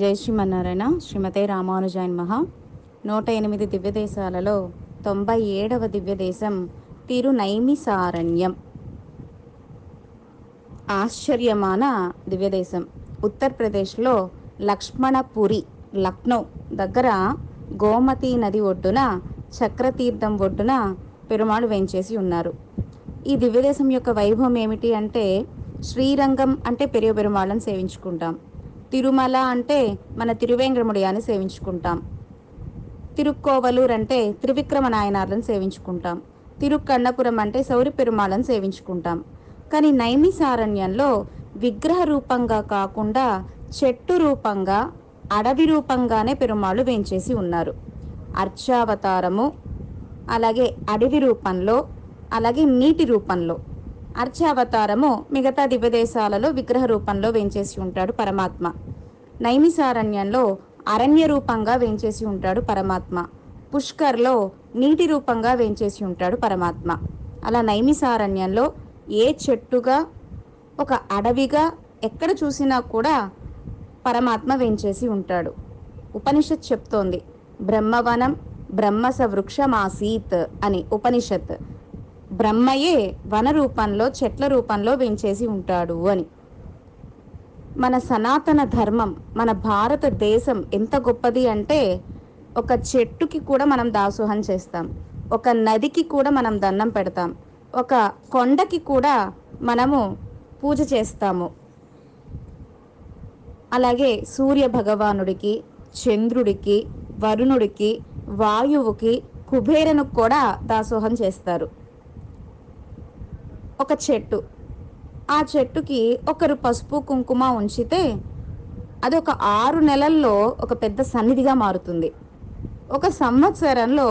జై శ్రీమన్నారాయణ శ్రీమతే రామానుజాయన్ మహా నూట ఎనిమిది దివ్యదేశాలలో తొంభై ఏడవ దివ్యదేశం తిరునైమిసారణ్యం ఆశ్చర్యమాన దివ్యదేశం ఉత్తరప్రదేశ్లో లక్ష్మణపురి లక్నో దగ్గర గోమతి నది ఒడ్డున చక్రతీర్థం ఒడ్డున పెరుమాళ్ వేంచేసి ఉన్నారు ఈ దివ్యదేశం యొక్క వైభవం ఏమిటి అంటే శ్రీరంగం అంటే పెరియ పెరుమాళ్ళని సేవించుకుంటాం తిరుమల అంటే మన తిరువేంద్రముడియాన్ని సేవించుకుంటాం తిరుక్కోవలూరు అంటే త్రివిక్రమ నాయనార్లను సేవించుకుంటాం తిరుక్కన్నపురం అంటే సౌరి పెరుమాళను సేవించుకుంటాం కానీ నైమిసారణ్యంలో విగ్రహ రూపంగా కాకుండా చెట్టు రూపంగా అడవి రూపంగానే పెరుమాళ్ళు వేంచేసి ఉన్నారు అర్చావతారము అలాగే అడవి రూపంలో అలాగే నీటి రూపంలో అర్చావతారము మిగతా దివ్యదేశాలలో విగ్రహ రూపంలో వేంచేసి ఉంటాడు పరమాత్మ నైమిసారణ్యంలో అరణ్య రూపంగా వేంచేసి ఉంటాడు పరమాత్మ పుష్కర్లో నీటి రూపంగా వేంచేసి ఉంటాడు పరమాత్మ అలా నైమిసారణ్యంలో ఏ చెట్టుగా ఒక అడవిగా ఎక్కడ చూసినా కూడా పరమాత్మ వేంచేసి ఉంటాడు ఉపనిషత్ చెప్తోంది బ్రహ్మవనం బ్రహ్మస వృక్షమాసీత్ అని ఉపనిషత్ బ్రహ్మయే వన రూపంలో చెట్ల రూపంలో వెంచేసి ఉంటాడు అని మన సనాతన ధర్మం మన భారతదేశం ఎంత గొప్పది అంటే ఒక చెట్టుకి కూడా మనం దాసోహం చేస్తాం ఒక నదికి కూడా మనం దండం పెడతాం ఒక కొండకి కూడా మనము పూజ చేస్తాము అలాగే సూర్య భగవానుడికి చంద్రుడికి వరుణుడికి వాయువుకి కుబేరను కూడా దాసోహం చేస్తారు ఒక చెట్టు ఆ చెట్టుకి ఒకరు పసుపు కుంకుమ ఉంచితే అది ఒక ఆరు నెలల్లో ఒక పెద్ద సన్నిధిగా మారుతుంది ఒక సంవత్సరంలో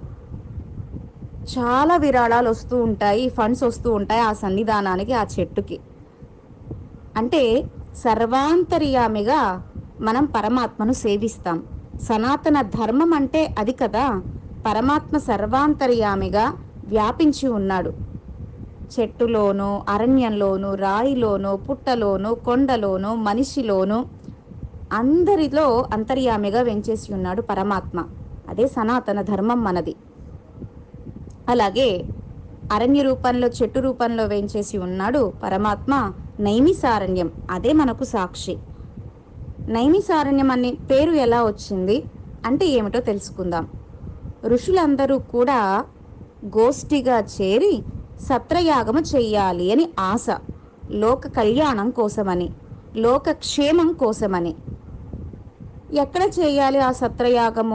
చాలా విరాళాలు వస్తూ ఉంటాయి ఫండ్స్ వస్తూ ఉంటాయి ఆ సన్నిధానానికి ఆ చెట్టుకి అంటే సర్వాంతర్యామిగా మనం పరమాత్మను సేవిస్తాం సనాతన ధర్మం అంటే అది కదా పరమాత్మ సర్వాంతర్యామిగా వ్యాపించి ఉన్నాడు చెట్టులోను అరణ్యంలోను రాయిలోను పుట్టలోను కొండలోను మనిషిలోను అందరిలో అంతర్యామిగా వెంచేసి ఉన్నాడు పరమాత్మ అదే సనాతన ధర్మం మనది అలాగే అరణ్య రూపంలో చెట్టు రూపంలో వేంచేసి ఉన్నాడు పరమాత్మ నైమిసారణ్యం అదే మనకు సాక్షి నైమిసారణ్యం అనే పేరు ఎలా వచ్చింది అంటే ఏమిటో తెలుసుకుందాం ఋషులందరూ కూడా గోష్ఠిగా చేరి సత్రయాగము చెయ్యాలి అని ఆశ లోక కళ్యాణం కోసమని లోక క్షేమం కోసమని ఎక్కడ చేయాలి ఆ సత్రయాగము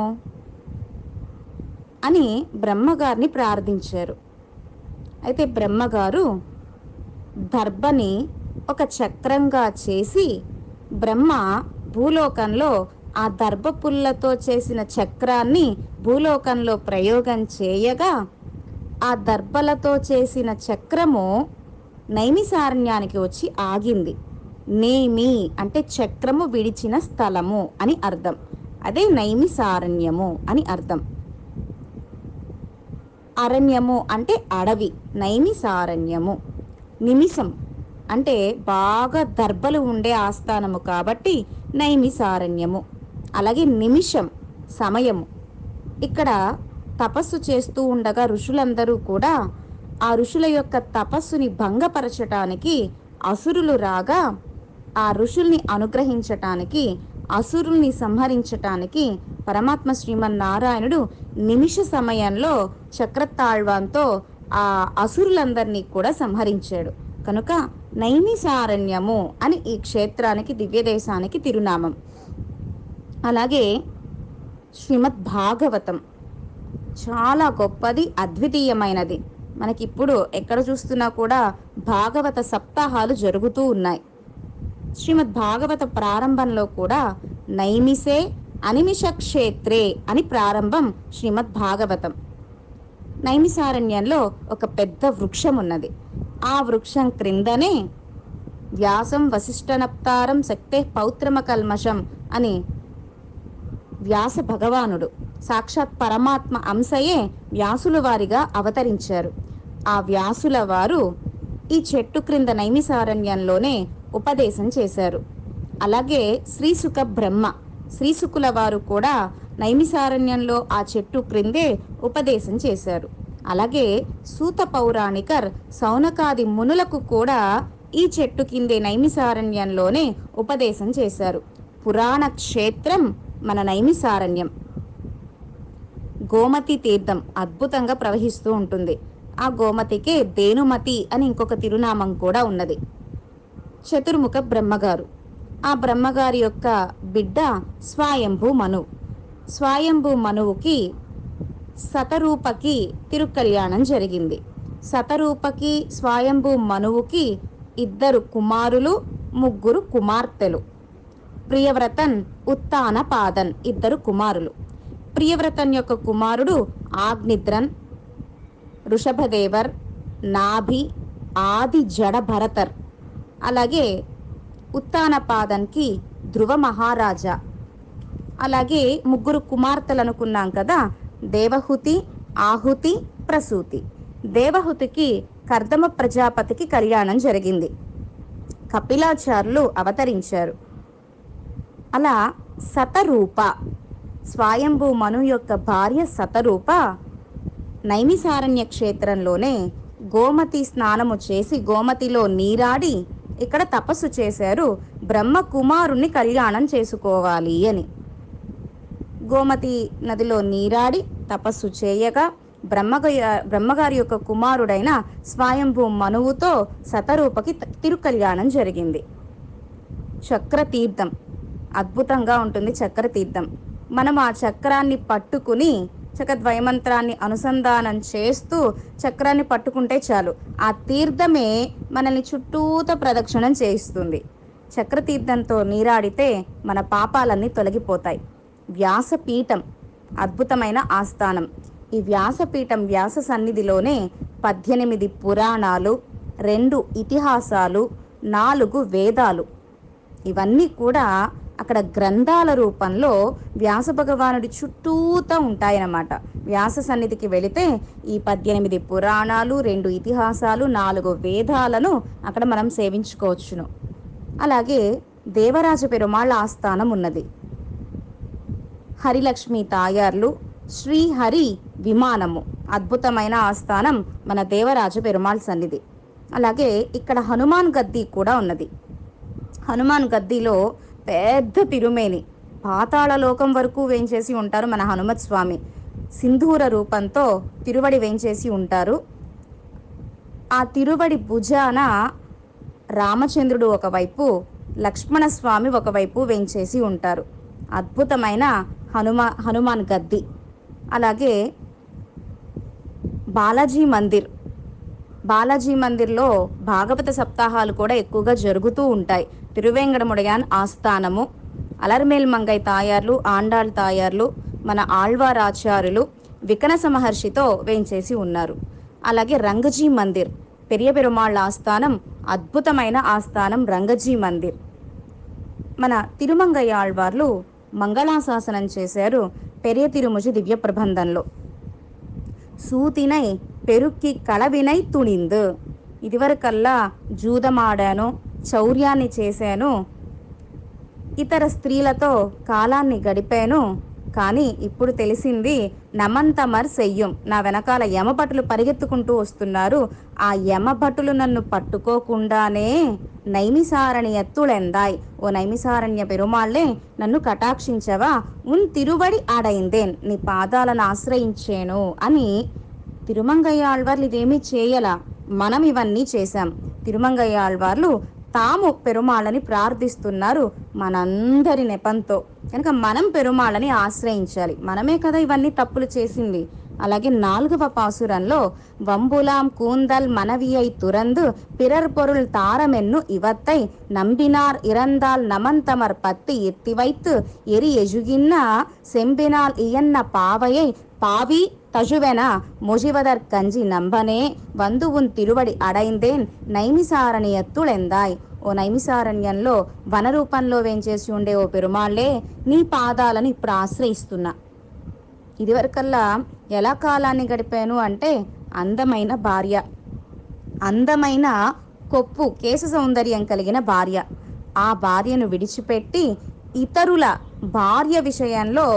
అని బ్రహ్మగారిని ప్రార్థించారు అయితే బ్రహ్మగారు దర్భని ఒక చక్రంగా చేసి బ్రహ్మ భూలోకంలో ఆ దర్భ పుల్లతో చేసిన చక్రాన్ని భూలోకంలో ప్రయోగం చేయగా ఆ దర్భలతో చేసిన చక్రము నైమిసారణ్యానికి వచ్చి ఆగింది నేమి అంటే చక్రము విడిచిన స్థలము అని అర్థం అదే నైమిసారణ్యము అని అర్థం అరణ్యము అంటే అడవి నైమిసారణ్యము నిమిషం అంటే బాగా దర్భలు ఉండే ఆస్థానము కాబట్టి నైమిసారణ్యము అలాగే నిమిషం సమయము ఇక్కడ తపస్సు చేస్తూ ఉండగా ఋషులందరూ కూడా ఆ ఋషుల యొక్క తపస్సుని భంగపరచటానికి అసురులు రాగా ఆ ఋషుల్ని అనుగ్రహించటానికి అసురుల్ని సంహరించటానికి పరమాత్మ శ్రీమన్నారాయణుడు నిమిష సమయంలో చక్రతాళ్వాన్తో ఆ అసురులందరినీ కూడా సంహరించాడు కనుక నైమిసారణ్యము అని ఈ క్షేత్రానికి దివ్యదేశానికి తిరునామం అలాగే శ్రీమద్ భాగవతం చాలా గొప్పది అద్వితీయమైనది మనకిప్పుడు ఎక్కడ చూస్తున్నా కూడా భాగవత సప్తాహాలు జరుగుతూ ఉన్నాయి శ్రీమద్ భాగవత ప్రారంభంలో కూడా నైమిసే అనిమిష క్షేత్రే అని ప్రారంభం శ్రీమద్ భాగవతం నైమిసారణ్యంలో ఒక పెద్ద వృక్షం ఉన్నది ఆ వృక్షం క్రిందనే వ్యాసం వశిష్ఠనప్తారం శక్తే పౌత్రమ కల్మషం అని వ్యాస భగవానుడు సాక్షాత్ పరమాత్మ అంశయే వ్యాసుల వారిగా అవతరించారు ఆ వ్యాసుల వారు ఈ చెట్టు క్రింద నైమిసారణ్యంలోనే ఉపదేశం చేశారు అలాగే శ్రీసుఖ బ్రహ్మ శ్రీశుకుల వారు కూడా నైమిసారణ్యంలో ఆ చెట్టు క్రిందే ఉపదేశం చేశారు అలాగే సూత పౌరాణికర్ సౌనకాది మునులకు కూడా ఈ చెట్టు కిందే నైమిసారణ్యంలోనే ఉపదేశం చేశారు పురాణ క్షేత్రం మన నైమిసారణ్యం గోమతి తీర్థం అద్భుతంగా ప్రవహిస్తూ ఉంటుంది ఆ గోమతికే దేనుమతి అని ఇంకొక తిరునామం కూడా ఉన్నది చతుర్ముఖ బ్రహ్మగారు ఆ బ్రహ్మగారి యొక్క బిడ్డ స్వయంభూ మనువు స్వయంభూ మనువుకి శతరూపకి తిరుకల్యాణం జరిగింది శతరూపకి స్వయంభూ మనువుకి ఇద్దరు కుమారులు ముగ్గురు కుమార్తెలు ప్రియవ్రతన్ ఉత్తాన పాదన్ ఇద్దరు కుమారులు ప్రియవ్రతన్ యొక్క కుమారుడు ఆగ్నిద్రన్ ఋషభదేవర్ నాభి ఆది జడ భరతర్ అలాగే ఉత్తానపాదన్కి ధ్రువ మహారాజా అలాగే ముగ్గురు కుమార్తెలు అనుకున్నాం కదా దేవహుతి ఆహుతి ప్రసూతి దేవహుతికి కర్దమ ప్రజాపతికి కళ్యాణం జరిగింది కపిలాచార్యులు అవతరించారు అలా శతరూప స్వయంభూ మను యొక్క భార్య శతరూప నైమిసారణ్య క్షేత్రంలోనే గోమతి స్నానము చేసి గోమతిలో నీరాడి ఇక్కడ తపస్సు చేశారు బ్రహ్మ కుమారుణ్ణి కళ్యాణం చేసుకోవాలి అని గోమతి నదిలో నీరాడి తపస్సు చేయగా బ్రహ్మగ బ్రహ్మగారి యొక్క కుమారుడైన స్వయంభూ మనువుతో శతరూపకి త- తిరుకల్యాణం జరిగింది చక్రతీర్థం అద్భుతంగా ఉంటుంది చక్రతీర్థం మనం ఆ చక్రాన్ని పట్టుకుని చక్ర ద్వైమంత్రాన్ని అనుసంధానం చేస్తూ చక్రాన్ని పట్టుకుంటే చాలు ఆ తీర్థమే మనల్ని చుట్టూత ప్రదక్షిణం చేయిస్తుంది చక్రతీర్థంతో నీరాడితే మన పాపాలన్నీ తొలగిపోతాయి వ్యాసపీఠం అద్భుతమైన ఆస్థానం ఈ వ్యాసపీఠం వ్యాస సన్నిధిలోనే పద్దెనిమిది పురాణాలు రెండు ఇతిహాసాలు నాలుగు వేదాలు ఇవన్నీ కూడా అక్కడ గ్రంథాల రూపంలో వ్యాస భగవానుడి చుట్టూతా ఉంటాయన్నమాట వ్యాస సన్నిధికి వెళితే ఈ పద్దెనిమిది పురాణాలు రెండు ఇతిహాసాలు నాలుగు వేదాలను అక్కడ మనం సేవించుకోవచ్చును అలాగే దేవరాజ పెరుమాళ్ళ ఆస్థానం ఉన్నది హరిలక్ష్మి తాయార్లు శ్రీహరి విమానము అద్భుతమైన ఆస్థానం మన దేవరాజ పెరుమాళ్ సన్నిధి అలాగే ఇక్కడ హనుమాన్ గద్ది కూడా ఉన్నది హనుమాన్ గద్దిలో పెద్ద తిరుమేని పాతాళ లోకం వరకు వేంచేసి ఉంటారు మన హనుమత్ స్వామి సింధూర రూపంతో తిరువడి వేంచేసి ఉంటారు ఆ తిరువడి భుజాన రామచంద్రుడు ఒకవైపు లక్ష్మణస్వామి ఒకవైపు వేంచేసి ఉంటారు అద్భుతమైన హనుమా హనుమాన్ గద్ది అలాగే బాలాజీ మందిర్ బాలాజీ మందిర్లో భాగవత సప్తాహాలు కూడా ఎక్కువగా జరుగుతూ ఉంటాయి తిరువేంగడముడయాన్ ఆస్థానము అలర్మేల్ మంగై తాయార్లు ఆండాళ్ తాయార్లు మన ఆళ్వార్ ఆచార్యులు వికనస మహర్షితో వేంచేసి ఉన్నారు అలాగే రంగజీ మందిర్ పెరియ పెరుమాళ్ళ ఆస్థానం అద్భుతమైన ఆస్థానం రంగజీ మందిర్ మన తిరుమంగయ్య ఆళ్వార్లు మంగళాశాసనం చేశారు పెరియ తిరుముజి దివ్య ప్రబంధంలో సూతినై పెరుక్కి కళవినై తుణిందు ఇదివరకల్లా జూదమాడాను చౌర్యాన్ని చేశాను ఇతర స్త్రీలతో కాలాన్ని గడిపాను కానీ ఇప్పుడు తెలిసింది నమంతమర్ సెయ్యం నా వెనకాల యమభటులు పరిగెత్తుకుంటూ వస్తున్నారు ఆ యమభటులు నన్ను పట్టుకోకుండానే నైమిసారణి ఎత్తులెందాయ్ ఓ నైమిసారణ్య పెరుమాళ్ళే నన్ను కటాక్షించవా ఉన్ తిరుబడి ఆడైందేన్ నీ పాదాలను ఆశ్రయించేను అని తిరుమంగయ్య ఆళ్వార్లు ఇదేమీ చేయలా మనం ఇవన్నీ చేశాం తిరుమంగయ్య ఆళ్వార్లు తాము పెరుమాళ్ళని ప్రార్థిస్తున్నారు మనందరి నెపంతో కనుక మనం పెరుమాళ్ళని ఆశ్రయించాలి మనమే కదా ఇవన్నీ తప్పులు చేసింది అలాగే నాలుగవ పాసురంలో వంబులాం కూందల్ మనవియై తురందు పిరర్ పొరుల్ తారమెన్ను ఇవత్తై நம்பினார் இறந்தால் நமந்தமர் பத்து எத்தி வைத்து எரி எஜுகின்ன செம்பினால் இயன்ன பாவையை பாவி தஜுவென முஜிவதற் கஞ்சி நம்பனே வந்து உன் తిరువడి అడైందేన్ నైమిసారణ్యత్తులెందాయ్ ఓ నైమిసారణ్యంలో వనరూపంలో వేంచేసి ఉండే ఓ పెరుమాళ్ళే నీ పాదాలను ఇప్పుడు ఆశ్రయిస్తున్నా ఇదివరకల్లా ఎలా కాలాన్ని గడిపాను అంటే అందమైన భార్య అందమైన కొప్పు కేశ సౌందర్యం కలిగిన భార్య ఆ భార్యను విడిచిపెట్టి ఇతరుల భార్య విషయంలో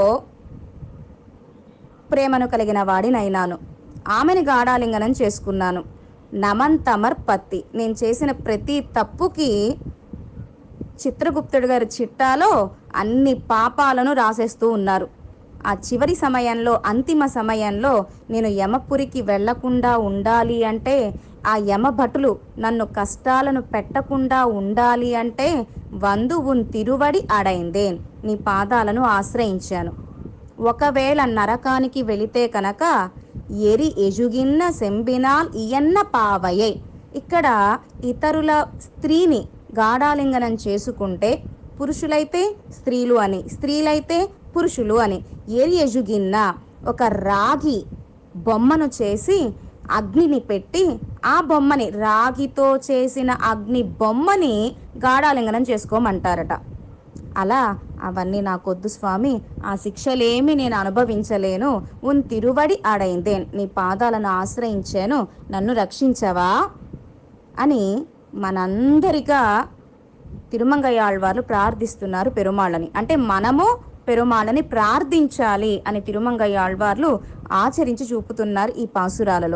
ప్రేమను కలిగిన వాడినైనాను ఆమెని గాఢాలింగనం చేసుకున్నాను నమన్ తమర్పత్తి నేను చేసిన ప్రతి తప్పుకి చిత్రగుప్తుడు గారి చిట్టాలో అన్ని పాపాలను రాసేస్తూ ఉన్నారు ఆ చివరి సమయంలో అంతిమ సమయంలో నేను యమపురికి వెళ్లకుండా ఉండాలి అంటే ఆ యమ భటులు నన్ను కష్టాలను పెట్టకుండా ఉండాలి అంటే వందు ఉన్ తిరువడి అడైందేన్ నీ పాదాలను ఆశ్రయించాను ఒకవేళ నరకానికి వెళితే కనుక ఎరి ఎజుగిన్న సెంబినాల్ ఇయన్న పావయై ఇక్కడ ఇతరుల స్త్రీని గాఢాలింగనం చేసుకుంటే పురుషులైతే స్త్రీలు అని స్త్రీలైతే పురుషులు అని ఎరి ఎజుగిన్న ఒక రాగి బొమ్మను చేసి అగ్నిని పెట్టి ఆ బొమ్మని రాగితో చేసిన అగ్ని బొమ్మని గాఢాలింగనం చేసుకోమంటారట అలా అవన్నీ నాకొద్దు స్వామి ఆ శిక్షలేమి నేను అనుభవించలేను ఉన్ తిరువడి ఆడైందేన్ నీ పాదాలను ఆశ్రయించాను నన్ను రక్షించవా అని మనందరిగా తిరుమంగయాళ్వార్లు ప్రార్థిస్తున్నారు పెరుమాళ్ళని అంటే మనము పెరుమాళ్ళని ప్రార్థించాలి అని తిరుమంగయాళ్వార్లు ఆచరించి చూపుతున్నారు ఈ పాసురాలలో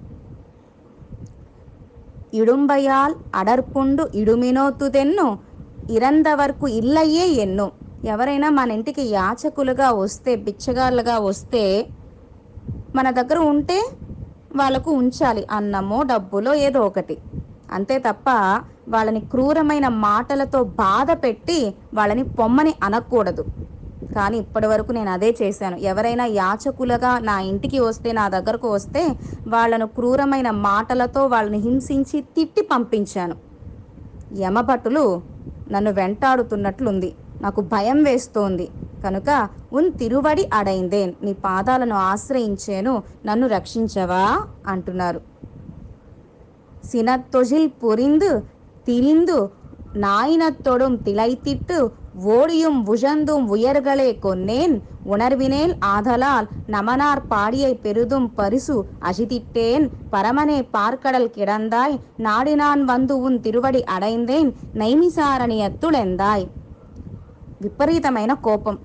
ఇడుంబయాల్ అడర్పుండు ఇడుమినోతుదెన్ను ఇరందవరకు ఇల్లయ్యే ఎన్నో ఎవరైనా మన ఇంటికి యాచకులుగా వస్తే బిచ్చగాళ్ళుగా వస్తే మన దగ్గర ఉంటే వాళ్ళకు ఉంచాలి అన్నమో డబ్బులో ఏదో ఒకటి అంతే తప్ప వాళ్ళని క్రూరమైన మాటలతో బాధ పెట్టి వాళ్ళని పొమ్మని అనకూడదు కానీ ఇప్పటి వరకు నేను అదే చేశాను ఎవరైనా యాచకులుగా నా ఇంటికి వస్తే నా దగ్గరకు వస్తే వాళ్ళను క్రూరమైన మాటలతో వాళ్ళని హింసించి తిట్టి పంపించాను యమభటులు నన్ను వెంటాడుతున్నట్లుంది నాకు భయం వేస్తోంది కనుక ఉన్ తిరువడి అడైందేన్ నీ పాదాలను ఆశ్రయించేను నన్ను రక్షించవా అంటున్నారు சினத்தொழில் புரிந்து திரிந்து நாயினத்தொடும் திளைத்திட்டு ஓடியும் உழந்தும் உயர்களே கொன்னேன் உணர்வினேல் ஆதலால் நமனார் பாடியை பெரிதும் பரிசு அசிதிட்டேன் பரமனே பார்க்கடல் கிடந்தாய் நாடினான் வந்து உன் திருவடி అడైందేన్ నైమిసారణియత్తుడెందాయ్ విపరీతమైన కోపం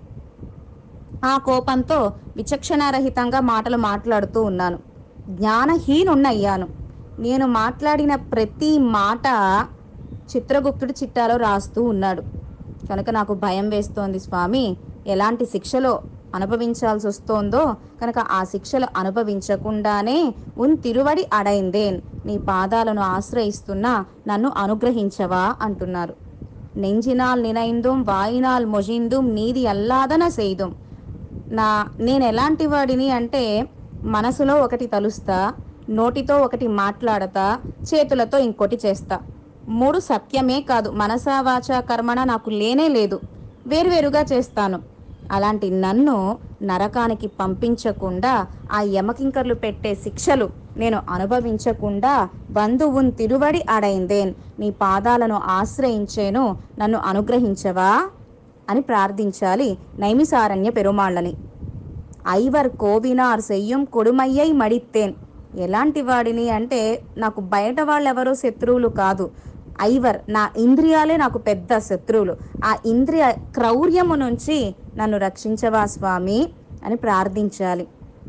ఆ కోపంతో విచక్షణారహితంగా మాటలు మాట్లాడుతూ ఉన్నాను జ్ఞానహీనున్నయ్యాను నేను మాట్లాడిన ప్రతి మాట చిత్రగుప్తుడి చిట్టాలో రాస్తూ ఉన్నాడు కనుక నాకు భయం వేస్తోంది స్వామి ఎలాంటి శిక్షలో అనుభవించాల్సి వస్తోందో కనుక ఆ శిక్షలు అనుభవించకుండానే ఉన్ తిరువడి అడైందేన్ నీ పాదాలను ఆశ్రయిస్తున్నా నన్ను అనుగ్రహించవా అంటున్నారు నెంజినాల్ నినైందుం వాయినాల్ మొజిందుం నీది అల్లాదన సేదుం నా నేను ఎలాంటి వాడిని అంటే మనసులో ఒకటి తలుస్తా నోటితో ఒకటి మాట్లాడతా చేతులతో ఇంకోటి చేస్తా మూడు సత్యమే కాదు మనసా వాచా కర్మణ నాకు లేనే లేదు వేరువేరుగా చేస్తాను అలాంటి నన్ను నరకానికి పంపించకుండా ఆ యమకింకర్లు పెట్టే శిక్షలు నేను అనుభవించకుండా బంధువున్ తిరువడి అడైందేన్ నీ పాదాలను ఆశ్రయించేను నన్ను అనుగ్రహించవా అని ప్రార్థించాలి నైమిసారణ్య పెరుమాళ్ళని ఐవర్ కోవినార్ సెయ్యం కొడుమయ్యై మడిత్తేన్ ఎలాంటి వాడిని అంటే నాకు బయట వాళ్ళెవరో శత్రువులు కాదు ఐవర్ నా ఇంద్రియాలే నాకు పెద్ద శత్రువులు ఆ ఇంద్రియ క్రౌర్యము నుంచి నన్ను రక్షించవా స్వామి అని ప్రార్థించాలి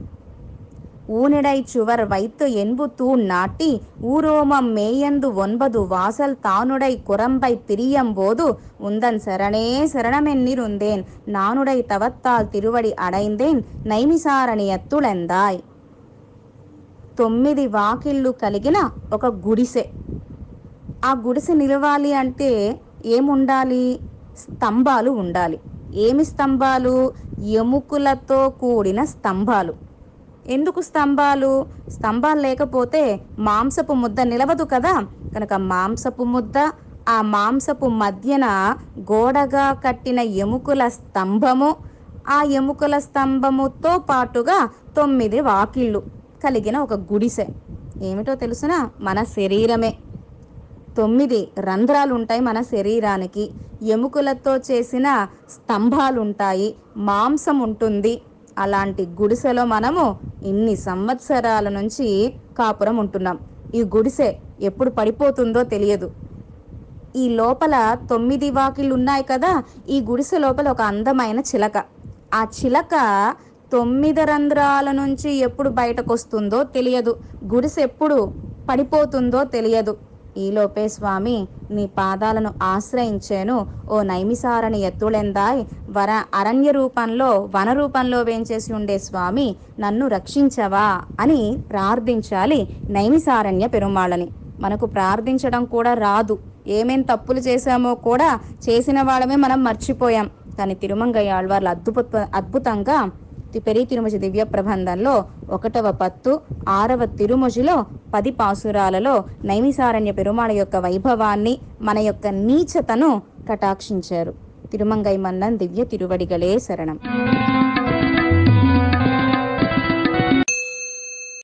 ஊனிடை சுவர் வைத்து என்பு தூண் நாட்டி ஊரோமம் மேயந்து ஒன்பது வாசல் தானுடை குரம்பை திரியும்போது உந்தன் சரணே சரணமென்னிருந்தேன் நானுடை தவத்தால் திருவடி అడైందేన్ నైమిసారణియత్తులెందాయ్ తొమ్మిది వాకిళ్ళు కలిగిన ఒక గుడిసె ఆ గుడిసె నిలవాలి అంటే ఏముండాలి స్తంభాలు ఉండాలి ఏమి స్తంభాలు ఎముకలతో కూడిన స్తంభాలు ఎందుకు స్తంభాలు స్తంభాలు లేకపోతే మాంసపు ముద్ద నిలవదు కదా కనుక మాంసపు ముద్ద ఆ మాంసపు మధ్యన గోడగా కట్టిన ఎముకల స్తంభము ఆ ఎముకల స్తంభముతో పాటుగా తొమ్మిది వాకిళ్ళు కలిగిన ఒక గుడిసె ఏమిటో తెలుసునా మన శరీరమే తొమ్మిది రంధ్రాలు ఉంటాయి మన శరీరానికి ఎముకలతో చేసిన స్తంభాలు ఉంటాయి మాంసం ఉంటుంది అలాంటి గుడిసెలో మనము ఇన్ని సంవత్సరాల నుంచి కాపురం ఉంటున్నాం ఈ గుడిసె ఎప్పుడు పడిపోతుందో తెలియదు ఈ లోపల తొమ్మిది వాకిళ్ళు ఉన్నాయి కదా ఈ గుడిసె లోపల ఒక అందమైన చిలక ఆ చిలక తొమ్మిది రంధ్రాల నుంచి ఎప్పుడు బయటకు వస్తుందో తెలియదు గుడిసె ఎప్పుడు పడిపోతుందో తెలియదు ఈలోపే స్వామి నీ పాదాలను ఆశ్రయించాను ఓ నైమిసారని ఎత్తులెందాయ్ వర అరణ్య రూపంలో వన రూపంలో వేంచేసి ఉండే స్వామి నన్ను రక్షించవా అని ప్రార్థించాలి నైమిసారణ్య పెరుమాళ్ళని మనకు ప్రార్థించడం కూడా రాదు ఏమేం తప్పులు చేశామో కూడా చేసిన వాళ్ళమే మనం మర్చిపోయాం కానీ తిరుమంగయ్య ఆళ్వార్లు అద్భుత అద్భుతంగా తి- పెరి తిరుమజి దివ్య ప్రబంధంలో ఒకటవ పత్తు ఆరవ తిరుమజిలో పది పాసురాలలో నైమిసారణ్య పెరుమాళ యొక్క వైభవాన్ని మన యొక్క నీచతను కటాక్షించారు తిరుమంగై మన్నన్ దివ్య తిరువడిగలే శరణం